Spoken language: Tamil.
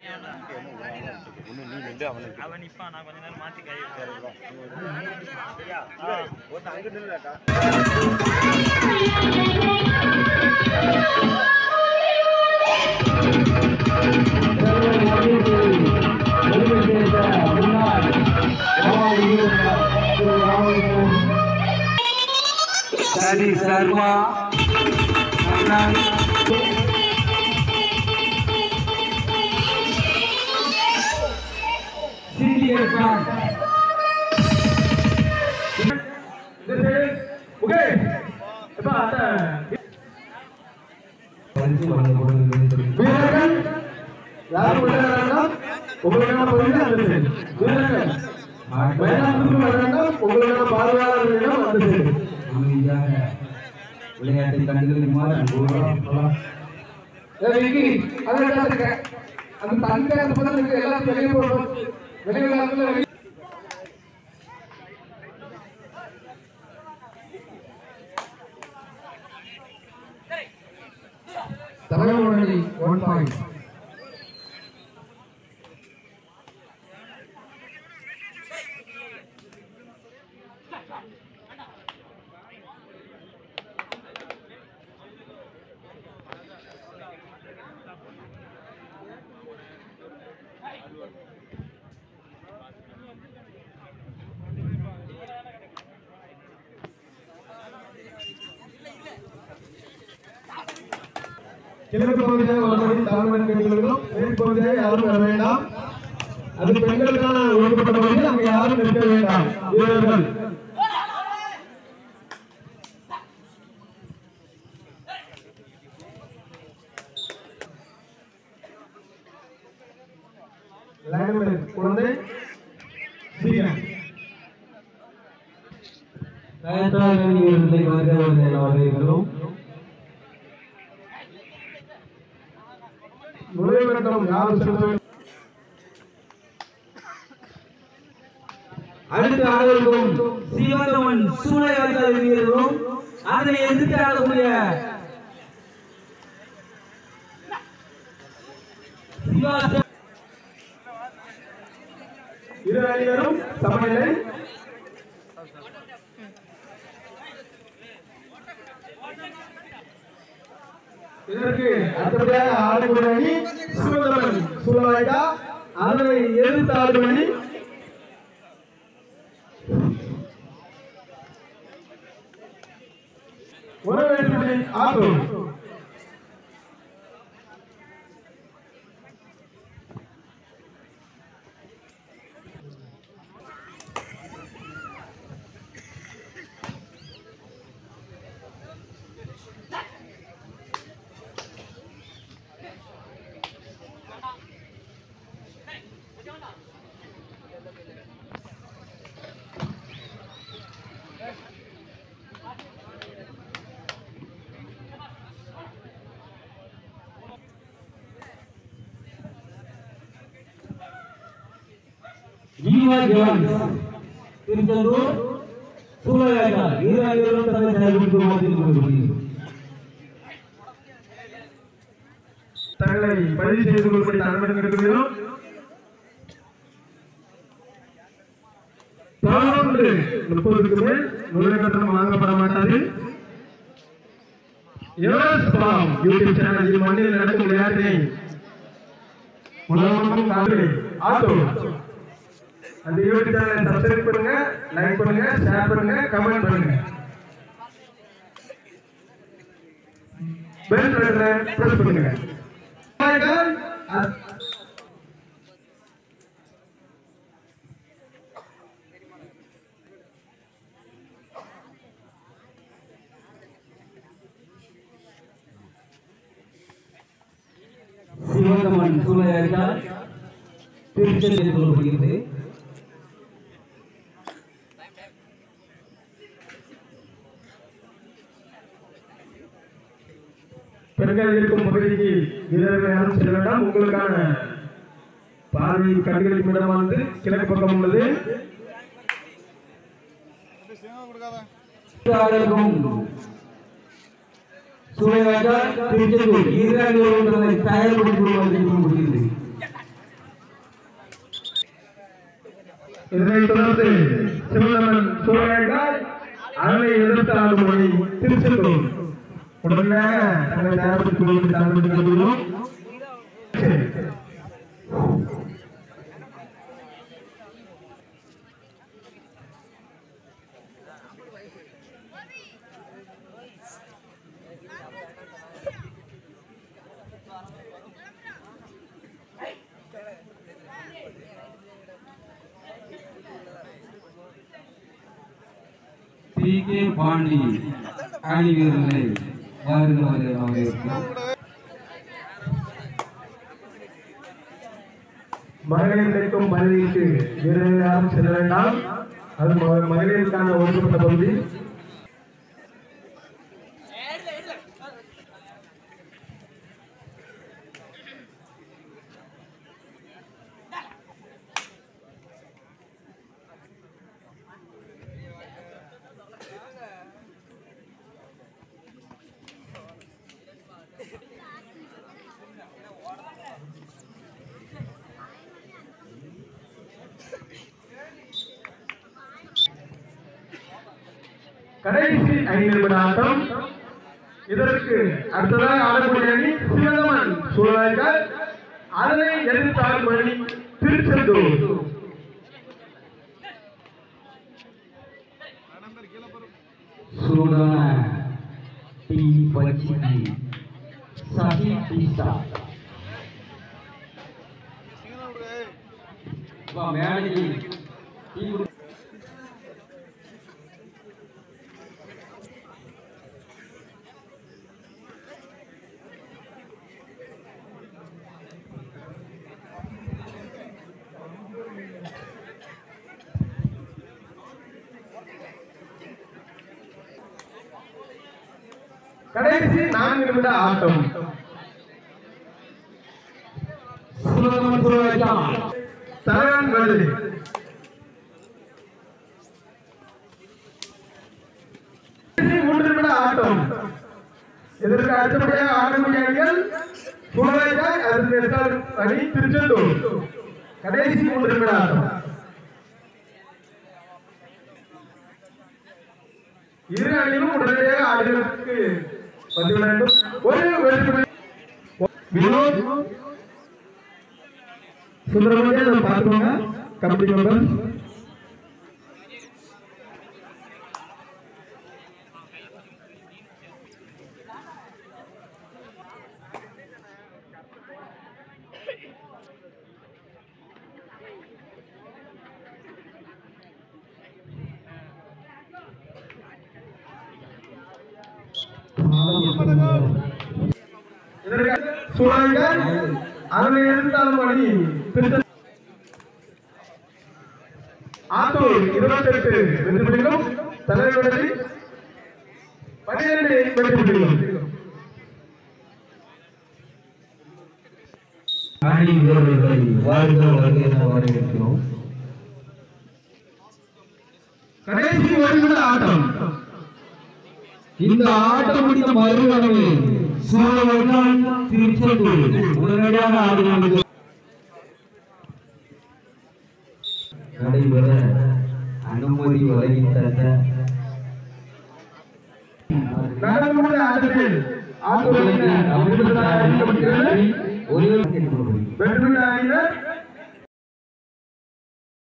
ஒன்று நீ நின்று அவனுக்கு அவன் நிப்பான் நான் கொஞ்ச நேரம் மாத்தி கை ஒருத்தன் அங்கே நின்றுடாக்கா சரி சர்மா சீரியஸ் வீரர்கள் யார் விளையாடுறாங்க உங்களுக்கான பகுதி அந்த சைடு வீரர்கள் மைதானத்துக்கு வர்றாங்க உங்களுக்கான பார்வையாளர்களிடம் அந்த சைடு அமைதியாக விளையாட்டை கண்டுகளிக்குமாறு ஏய், விக்கி, அதை எடுத்துக்க. அந்த தண்ணி அந்த பக்கம் இருக்கு எல்லாம் வெளியே போடணும் வெளியே விளையாடுறதுல வெளியே தலைவர் ஒன் பாயிண்ட் கிழக்கு பகுதியாக வருவதை தமிழ் பெண்களுக்கும் மேற்கு பகுதியாக யாரும் வர வேண்டாம் அது பெண்களுக்கான ஒதுக்கப்பட்ட பகுதி அங்கே யாரும் நிற்க வேண்டாம் வீரர்கள் லைன் குழந்தை சீக்கிரம் வரவேற்கிறோம் நுழைவிறக்கம் யாரும் செலுத்த வேண்டும் அடுத்து ஆடவர்களும் சிவந்தவன் சூளையாளர்கள் வீரர்களும் அதனை எதிர்த்து ஆடக்கூடிய சிவாச இரு அணியினரும் சமநிலை இதற்கு அடுத்தபடியாக ஆடக்கூடிய அணி சுமந்திரன் சூழலாயிட்டா அதனை எதிர்த்து ஆடும் அணி ஒரு வேற்றுமை ஆகும் ஜீவா ஜவான் திருச்செந்தூர் சூளையாளர் இரு அணிகளும் தன்னை செயல்படுத்தி கொண்டிருக்கிறது தங்களை பதிவு செய்து கொள்வதை அனுமதி எடுக்கிறோம் பதினொன்று முப்பதுக்கு மேல் நுழைவு கட்டணம் வாங்கப்பட மாட்டாது எவரெஸ்ட் ஃபார்ம் யூடியூப் சேனலில் மண்ணில் நடக்கும் விளையாட்டினை உலகமும் காவிரி ஆட்டோ அந்த யூடியூப் சேனலை சப்ஸ்கிரைப் பண்ணுங்க லைக் பண்ணுங்க ஷேர் பண்ணுங்க கமெண்ட் பண்ணுங்க பெல் பட்டனை பிரஸ் பண்ணுங்க அ- சிவகமன் சூளையாளர் திருச்செந்தூர் கொள்ளப்படுகிறது பெண்கள் இருக்கும் பகுதிக்கு வீரர்கள் யாரும் செல்ல வேண்டாம் உங்களுக்கான பார்வை கண்களின் இடமானது கிழக்கு பக்கம் உள்ளது ஆடலும் சூளையாளர் திருச்செந்தூர் இரு அணிகளும் தன்னை செயல்படுத்தி கொள்வதை முடிகிறது இதனைத் தொடர்ந்து சிவனமன் சூழலால் அதனை எதிர்த்து ஆடும் மொழி திருச்செந்தூர் உடனடியாக தங்களை தயாரித்துக் கொள்வது தயாரித்துக் கொள்கிறோம் சரி. பி கே பாண்டி அணி வீரர்களை வருகிற வரவேற்கிறோம் மகளிர் கிடைக்கும் பதவிக்கு வீரர்கள் யாரும் செல்ல வேண்டாம் அது ம- மகளிருக்கான ஒதுக்கப்பட்ட பகுதி கடைசி ஐந்து நிமிட ஆட்டம் இதற்கு அடுத்ததாக ஆடக்கூடிய அணி சிவகமன் சூழலாய்கள் அதனை எதிர்த்தால் மணி திருச்செந்தூர் சூடான டீ பச்சிடி சசி பீஸா வா மேடைக்கு டீ குடி கடைசி நான்கு நிமிட ஆட்டம் சிவகமன் சூழலாய்க்கான் தலைவன் வருது கடைசி மூன்று நிமிட ஆட்டம் இதற்கு அடுத்தபடியாக ஆடக்கூடிய அணிகள் சூழலாய்க்காய் அதற்கு எதிர்த்தால் அணி திருச்செந்தூர் கடைசி மூன்று நிமிட ஆட்டம் இரு அணியும் உடனடியாக ஆடுகளுக்கு வந்து வேண்டும் ஒரு வெற்றி புள்ளி. வினோத் சுந்தரமணியை பார்த்துக்கோங்க கமிட்டி மெம்பர் இதற்கு சூழல்கள் அதனை இருந்தாலும் அணி திருத்த ஆத்தூர் இருபத்தெட்டு வெற்றி புள்ளிகளும் தலைவர்களி பன்னிரண்டு வெற்றி புள்ளிகளும் அணி வீரர்களை வாழ்க வருக என வரவேற்கிறோம் கடைசி ஒரு நிமிட ஆட்டம் இந்த ஆட்டம் முடிந்த மறுகணமே சூழலாய்க்கான் திருச்செந்தூர் உடனடியாக ஆடுகிறது நடைபெற அனுமதி வழங்கி தந்த நடந்து ஆட்டத்தில் ஆத்தூர் அணியினர் வெற்றி புள்ளி அணியினர்